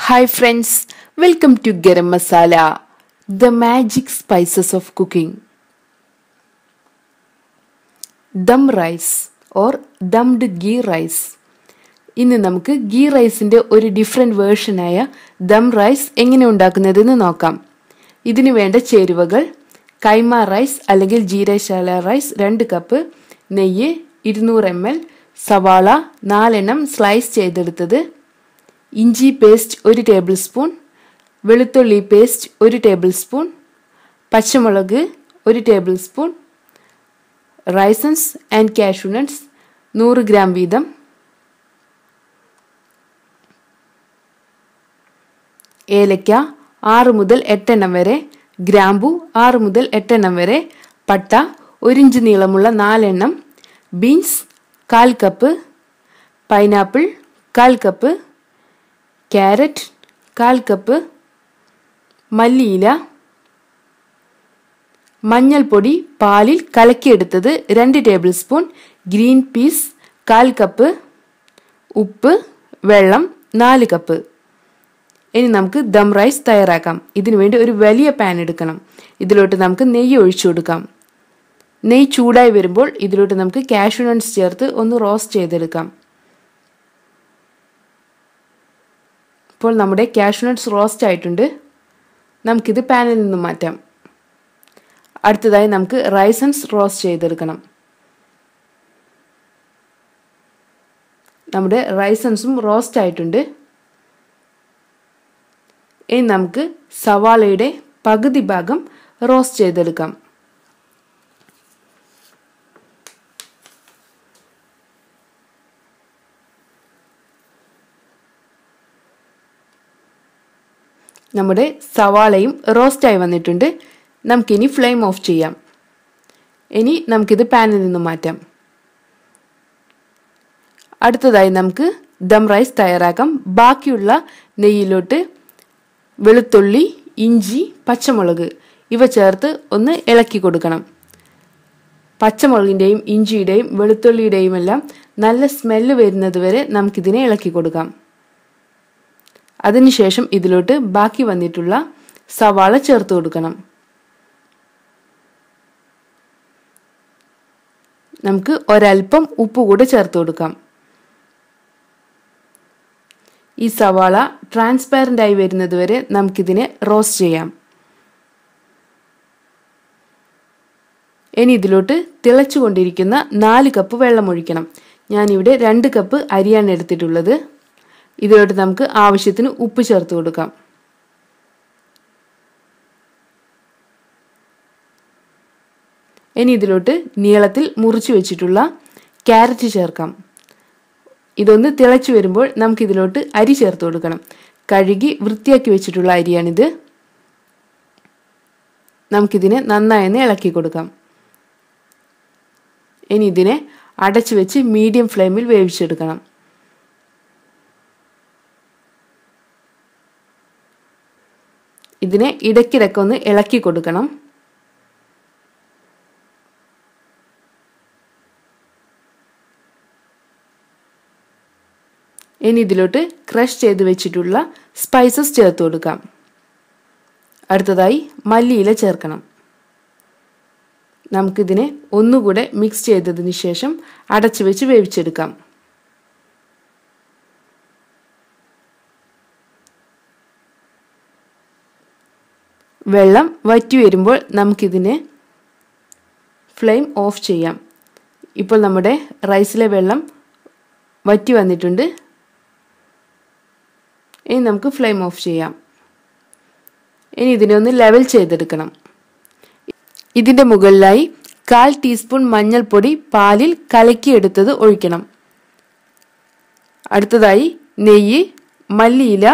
Hi friends, welcome to Garam Masala, the magic spices of cooking. Dum rice or ദംഡ് ghee rice ഇന്ന് നമുക്ക് ഗീ റൈസിൻ്റെ ഒരു ഡിഫറെൻറ്റ് വേർഷനായ ദം റൈസ് എങ്ങനെ ഉണ്ടാക്കുന്നതെന്ന് നോക്കാം ഇതിനു വേണ്ട ചേരുവകൾ കൈമ റൈസ് അല്ലെങ്കിൽ ജീരശാല റൈസ് രണ്ട് കപ്പ് നെയ്യ് ഇരുന്നൂറ് എം എൽ സവാള നാലെണ്ണം സ്ലൈസ് ചെയ്തെടുത്തത് ഇഞ്ചി പേസ്റ്റ് ഒരു ടേബിൾ സ്പൂൺ വെളുത്തുള്ളി പേസ്റ്റ് ഒരു ടേബിൾ സ്പൂൺ പച്ചമുളക് ഒരു tablespoon raisins and cashew nuts നൂറ് ഗ്രാം വീതം ഏലക്ക ആറ് മുതൽ എട്ടെണ്ണം വരെ ഗ്രാമ്പു ആറ് മുതൽ എട്ടെണ്ണം വരെ പട്ട ഒരിഞ്ച് നീളമുള്ള നാലെണ്ണം ബീൻസ് കാൽ കപ്പ് പൈനാപ്പിൾ കാൽ കപ്പ് ക്യാരറ്റ് കാൽ കപ്പ് മല്ലിയില മഞ്ഞൾപ്പൊടി പാലിൽ കലക്കിയെടുത്തത് രണ്ട് ടേബിൾ സ്പൂൺ ഗ്രീൻ പീസ് കാൽ കപ്പ് ഉപ്പ് വെള്ളം നാല് കപ്പ് ഇനി നമുക്ക് ദം റൈസ് തയ്യാറാക്കാം ഇതിനു വേണ്ടി ഒരു വലിയ പാൻ എടുക്കണം ഇതിലോട്ട് നമുക്ക് നെയ്യ് ഒഴിച്ചു കൊടുക്കാം നെയ്യ് ചൂടായി വരുമ്പോൾ ഇതിലോട്ട് നമുക്ക് കാഷ്യൂ നട്ട്സ് ചേർത്ത് ഒന്ന് റോസ്റ്റ് ചെയ്തെടുക്കാം ഇപ്പോൾ നമ്മുടെ കാഷ്യൂ നട്ട്സ് റോസ്റ്റ് ആയിട്ടുണ്ട് നമുക്കിത് പാനിൽ നിന്ന് മാറ്റാം അടുത്തതായി നമുക്ക് റൈസൻസ് റോസ്റ്റ് ചെയ്തെടുക്കണം നമ്മുടെ റൈസൻസും റോസ്റ്റ് ആയിട്ടുണ്ട് ഇനി നമുക്ക് സവാളയുടെ പകുതി ഭാഗം റോസ്റ്റ് ചെയ്തെടുക്കാം നമ്മുടെ സവാളയും റോസ്റ്റായി വന്നിട്ടുണ്ട് നമുക്കിനി ഫ്ലെയിം ഓഫ് ചെയ്യാം ഇനി നമുക്കിത് പാനിൽ നിന്ന് മാറ്റാം അടുത്തതായി നമുക്ക് ദം റൈസ് തയ്യാറാക്കാം ബാക്കിയുള്ള നെയ്യിലോട്ട് വെളുത്തുള്ളി ഇഞ്ചി പച്ചമുളക് ഇവ ചേർത്ത് ഒന്ന് ഇളക്കി കൊടുക്കണം പച്ചമുളകിൻ്റെയും ഇഞ്ചിയുടെയും വെളുത്തുള്ളിയുടെയും എല്ലാം നല്ല സ്മെല്ല് വരുന്നത് വരെ നമുക്കിതിനെ ഇളക്കി കൊടുക്കാം അതിനുശേഷം ഇതിലോട്ട് ബാക്കി വന്നിട്ടുള്ള സവാള ചേർത്ത് കൊടുക്കണം നമുക്ക് ഒരൽപ്പം ഉപ്പ് കൂടെ ചേർത്ത് കൊടുക്കാം ഈ സവാള ട്രാൻസ്പാരൻ്റ് ആയി വരുന്നത് വരെ നമുക്കിതിനെ റോസ്റ്റ് ചെയ്യാം ഇനി ഇതിലോട്ട് തിളച്ചുകൊണ്ടിരിക്കുന്ന നാല് കപ്പ് വെള്ളം ഒഴിക്കണം ഞാനിവിടെ രണ്ട് കപ്പ് അരിയാണ് എടുത്തിട്ടുള്ളത് ഇതിലോട്ട് നമുക്ക് ആവശ്യത്തിന് ഉപ്പ് ചേർത്ത് കൊടുക്കാം ഇനി ഇതിലോട്ട് നീളത്തിൽ മുറിച്ചു വെച്ചിട്ടുള്ള ക്യാരറ്റ് ചേർക്കാം ഇതൊന്ന് തിളച്ചു വരുമ്പോൾ നമുക്കിതിലോട്ട് അരി ചേർത്ത് കൊടുക്കണം കഴുകി വൃത്തിയാക്കി വെച്ചിട്ടുള്ള അരിയാണിത് നമുക്കിതിനെ നന്നായി ഇളക്കി കൊടുക്കാം ഇനി ഇതിനെ അടച്ചു വെച്ച് മീഡിയം ഫ്ലെയിമിൽ വേവിച്ചെടുക്കണം ഇതിനെ ഇടയ്ക്കിടയ്ക്കൊന്ന് ഇളക്കി കൊടുക്കണം ഇനി ഇതിലോട്ട് ക്രഷ് ചെയ്ത് വെച്ചിട്ടുള്ള സ്പൈസസ് ചേർത്ത് കൊടുക്കാം അടുത്തതായി മല്ലിയില ചേർക്കണം നമുക്കിതിനെ ഒന്നുകൂടെ മിക്സ് ചെയ്തതിന് ശേഷം അടച്ചു വെച്ച് വേവിച്ചെടുക്കാം വെള്ളം വറ്റി വരുമ്പോൾ നമുക്കിതിനെ ഫ്ലെയിം ഓഫ് ചെയ്യാം ഇപ്പോൾ നമ്മുടെ റൈസിലെ വെള്ളം വറ്റി വന്നിട്ടുണ്ട് ഇനി നമുക്ക് ഫ്ലെയിം ഓഫ് ചെയ്യാം ഇനി ഇതിനെ ഒന്ന് ലെവൽ ചെയ്തെടുക്കണം ഇതിൻ്റെ മുകളിലായി കാൽ ടീസ്പൂൺ മഞ്ഞൾപ്പൊടി പാലിൽ കലക്കിയെടുത്തത് ഒഴിക്കണം അടുത്തതായി നെയ്യ് മല്ലിയില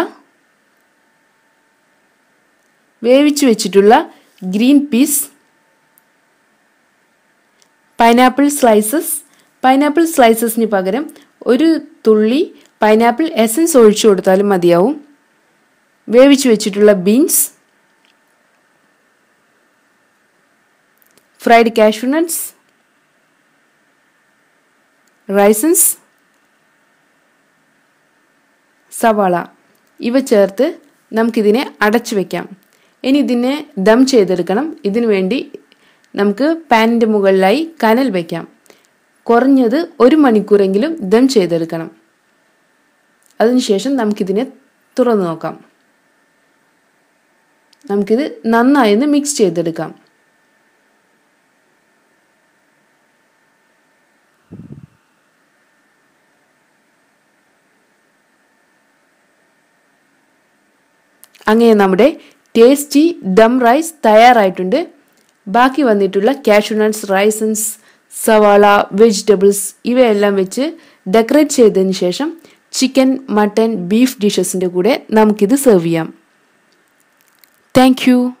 വേവിച്ചു വെച്ചിട്ടുള്ള green peas pineapple slices pineapple സ്ലൈസസിന് പകരം ഒരു തുള്ളി പൈനാപ്പിൾ എസൻസ് ഒഴിച്ചു കൊടുത്താലും മതിയാവും വേവിച്ചു വെച്ചിട്ടുള്ള beans fried cashew nuts raisins സവാള ഇവ ചേർത്ത് നമുക്കിതിനെ അടച്ചു വെക്കാം ഇനി ഇതിനെ ദം ചെയ്തെടുക്കണം ഇതിനു വേണ്ടി നമുക്ക് പാനിൻ്റെ മുകളിലായി കനൽ വയ്ക്കാം കുറഞ്ഞത് ഒരു മണിക്കൂറെങ്കിലും ദം ചെയ്തെടുക്കണം അതിനുശേഷം നമുക്കിതിനെ തുറന്നു നോക്കാം നമുക്കിത് നന്നായി ഒന്ന് മിക്സ് ചെയ്തെടുക്കാം അങ്ങനെ നമ്മുടെ ടേസ്റ്റി ദം റൈസ് തയ്യാറായിട്ടുണ്ട് ബാക്കി വന്നിട്ടുള്ള കാഷ്യൂനട്ട്സ് റൈസൻസ് സവാള വെജിറ്റബിൾസ് ഇവയെല്ലാം വെച്ച് ഡെക്കറേറ്റ് ചെയ്തതിന് ശേഷം ചിക്കൻ മട്ടൻ ബീഫ് ഡിഷസിൻ്റെ കൂടെ നമുക്കിത് സെർവ് ചെയ്യാം താങ്ക്